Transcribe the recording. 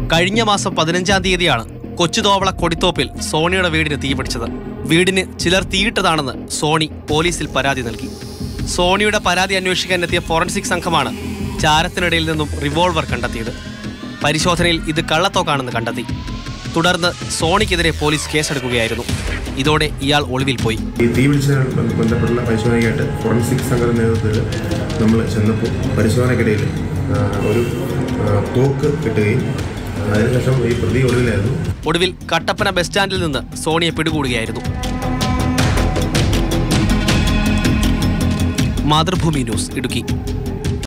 കഴിഞ്ഞ മാസം പതിനഞ്ചാം തീയതിയാണ് കൊച്ചുതോവള കൊടിത്തോപ്പിൽ സോണിയുടെ വീടിന് തീപിടിച്ചത് വീടിന് ചിലർ തീയിട്ടതാണെന്ന് സോണി പോലീസിൽ പരാതി നൽകി സോണിയുടെ പരാതി അന്വേഷിക്കാൻ എത്തിയ ഫോറൻസിക് സംഘമാണ് ചാരത്തിനിടയിൽ നിന്നും റിവോൾവർ കണ്ടെത്തിയത് പരിശോധനയിൽ ഇത് കള്ളത്തോക്കാണെന്ന് കണ്ടെത്തി തുടർന്ന് സോണിക്കെതിരെ പോലീസ് കേസെടുക്കുകയായിരുന്നു ഇതോടെ ഇയാൾ ഒളിവിൽ പോയി ഈ തീ പിടിച്ചതുമായി ബന്ധ- ബന്ധപ്പെട്ടുള്ള പരിശോധനയ്ക്കായിട്ട് ഫോറൻസിക് സംഘത്തിന്റെ നേതൃത്വത്തിൽ നമ്മൾ ചെന്നപ്പോൾ പരിശോധനയ്ക്കിടയിൽ ആ, ഒരു ആ, തോക്ക് കിട്ടുകയും അതിനുശേഷം ഈ പ്രതി ഒളിവിലായിരുന്നു ഒടുവിൽ കട്ടപ്പന ബസ് സ്റ്റാൻഡിൽ നിന്ന് സോണിയെ പിടികൂടുകയായിരുന്നു മാതൃഭൂമി ന്യൂസ് ഇടുക്കി